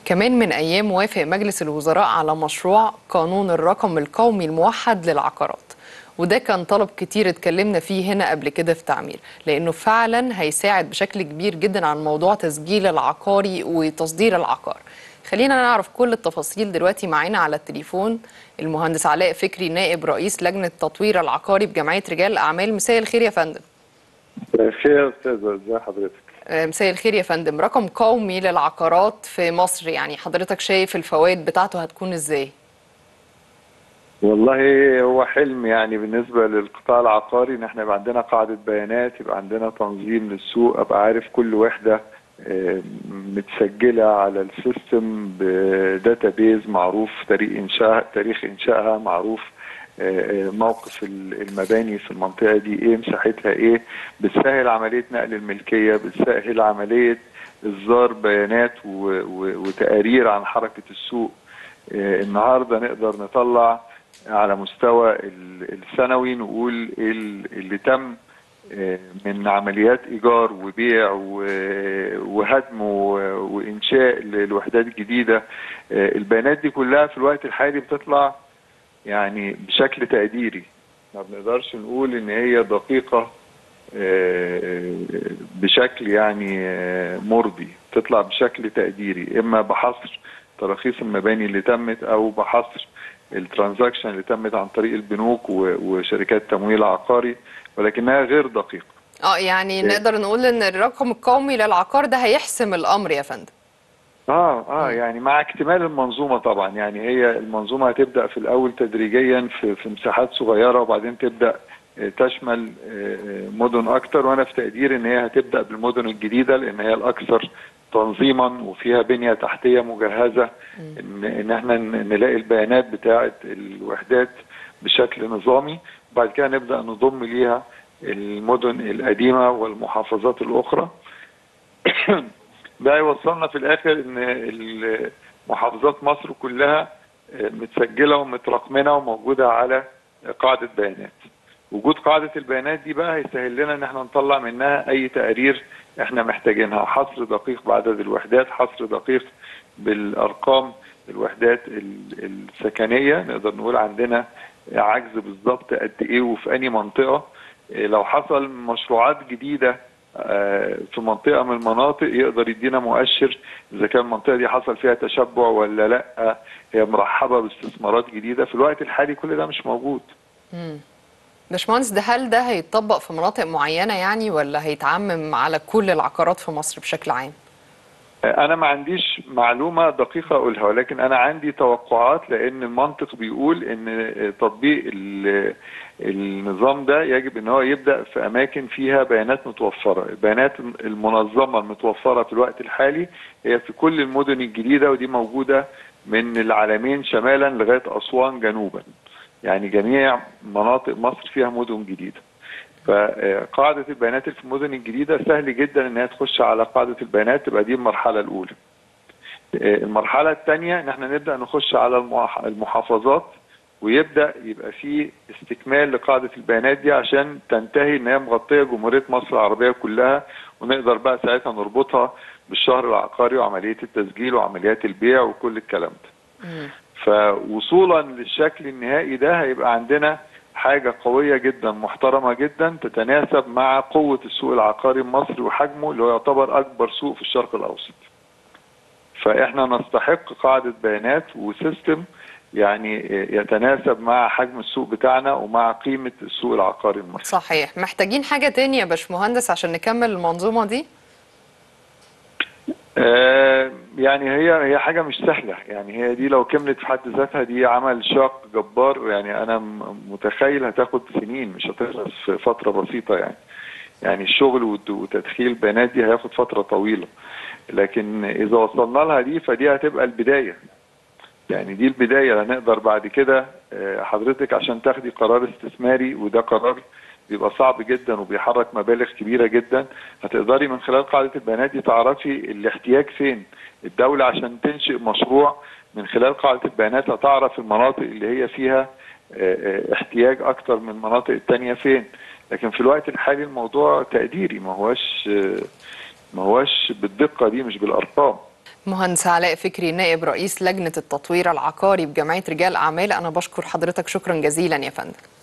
كمان من أيام وافق مجلس الوزراء على مشروع قانون الرقم القومي الموحد للعقارات وده كان طلب كتير اتكلمنا فيه هنا قبل كده في تعمير لأنه فعلا هيساعد بشكل كبير جدا عن موضوع تسجيل العقاري وتصدير العقار خلينا نعرف كل التفاصيل دلوقتي معانا على التليفون المهندس علاء فكري نائب رئيس لجنة التطوير العقاري بجمعية رجال الأعمال مساء الخير يا فندم خير يا استاذه ازي حضرتك مساء الخير يا فندم رقم قومي للعقارات في مصر يعني حضرتك شايف الفوائد بتاعته هتكون ازاي والله هو حلم يعني بالنسبه للقطاع العقاري ان احنا يبقى عندنا قاعده بيانات يبقى عندنا تنظيم للسوق ابقى عارف كل وحده متسجله على السيستم بداتابيز معروف تاريخ انشاء تاريخ انشائها معروف موقف المباني في المنطقه دي ايه مساحتها ايه بتسهل عمليه نقل الملكيه بتسهل عمليه اصدار بيانات وتقارير عن حركه السوق النهارده نقدر نطلع على مستوى السنوي نقول اللي تم من عمليات ايجار وبيع وهدم وانشاء الوحدات الجديده البيانات دي كلها في الوقت الحالي بتطلع يعني بشكل تقديري ما بنقدرش نقول ان هي دقيقه بشكل يعني مرضي تطلع بشكل تقديري اما بحصر تراخيص المباني اللي تمت او بحصر الترانزاكشن اللي تمت عن طريق البنوك وشركات تمويل عقاري ولكنها غير دقيقه اه يعني نقدر نقول ان الرقم القومي للعقار ده هيحسم الامر يا فندم اه اه يعني مع اكتمال المنظومه طبعا يعني هي المنظومه هتبدا في الاول تدريجيا في في مساحات صغيره وبعدين تبدا تشمل مدن اكتر وانا في تقديري ان هي هتبدا بالمدن الجديده لان هي الاكثر تنظيما وفيها بنيه تحتيه مجهزه ان ان احنا نلاقي البيانات بتاعه الوحدات بشكل نظامي وبعد كده نبدا نضم ليها المدن القديمه والمحافظات الاخرى ده يوصلنا في الاخر ان محافظات مصر كلها متسجله ومترقمنه وموجوده على قاعده بيانات وجود قاعده البيانات دي بقى هيسهل لنا ان احنا نطلع منها اي تقارير احنا محتاجينها حصر دقيق بعدد الوحدات حصر دقيق بالارقام الوحدات السكنيه نقدر نقول عندنا عجز بالظبط قد ايه وفي انهي منطقه لو حصل مشروعات جديده في منطقه من المناطق يقدر يدينا مؤشر اذا كان المنطقه دي حصل فيها تشبع ولا لا هي مرحبه باستثمارات جديده في الوقت الحالي كل ده مش موجود امم باشمهندس ده هل ده هيتطبق في مناطق معينه يعني ولا هيتعمم على كل العقارات في مصر بشكل عام؟ انا ما عنديش معلومه دقيقه اقولها ولكن انا عندي توقعات لان المنطق بيقول ان تطبيق النظام ده يجب ان هو يبدا في اماكن فيها بيانات متوفره البيانات المنظمه المتوفره في الوقت الحالي هي في كل المدن الجديده ودي موجوده من العالمين شمالا لغايه اسوان جنوبا يعني جميع مناطق مصر فيها مدن جديده فقاعدة البيانات اللي في المدن الجديدة سهل جدا انها تخش على قاعدة البيانات تبقى دي المرحلة الأولى. المرحلة الثانية ان احنا نبدأ نخش على المحافظات ويبدأ يبقى في استكمال لقاعدة البيانات دي عشان تنتهي ان هي مغطية جمهورية مصر العربية كلها ونقدر بقى ساعتها نربطها بالشهر العقاري وعملية التسجيل وعمليات البيع وكل الكلام ده. فوصولا للشكل النهائي ده هيبقى عندنا حاجة قوية جدا محترمة جدا تتناسب مع قوة السوق العقاري المصري وحجمه اللي هو يعتبر أكبر سوق في الشرق الأوسط. فإحنا نستحق قاعدة بيانات وسيستم يعني يتناسب مع حجم السوق بتاعنا ومع قيمة السوق العقاري المصري. صحيح، محتاجين حاجة تانية يا باشمهندس عشان نكمل المنظومة دي؟ آه يعني هي هي حاجه مش سهله يعني هي دي لو كملت في حد ذاتها دي عمل شاق جبار يعني انا متخيل هتاخد سنين مش هتخلص في فتره بسيطه يعني يعني الشغل وتدخيل البيانات دي هياخد فتره طويله لكن اذا وصلنا لها دي فدي هتبقى البدايه يعني دي البدايه هنقدر بعد كده حضرتك عشان تاخدي قرار استثماري وده قرار بيبقى صعب جدا وبيحرك مبالغ كبيره جدا هتقدري من خلال قاعده البيانات دي تعرفي الاحتياج فين الدوله عشان تنشئ مشروع من خلال قاعده البيانات هتعرف المناطق اللي هي فيها احتياج اكتر من المناطق التانية فين لكن في الوقت الحالي الموضوع تقديري ما هوش ما هوش بالدقه دي مش بالارقام مهندس علاء فكري نائب رئيس لجنة التطوير العقاري بجمعية رجال أعمال أنا بشكر حضرتك شكرا جزيلا يا فندم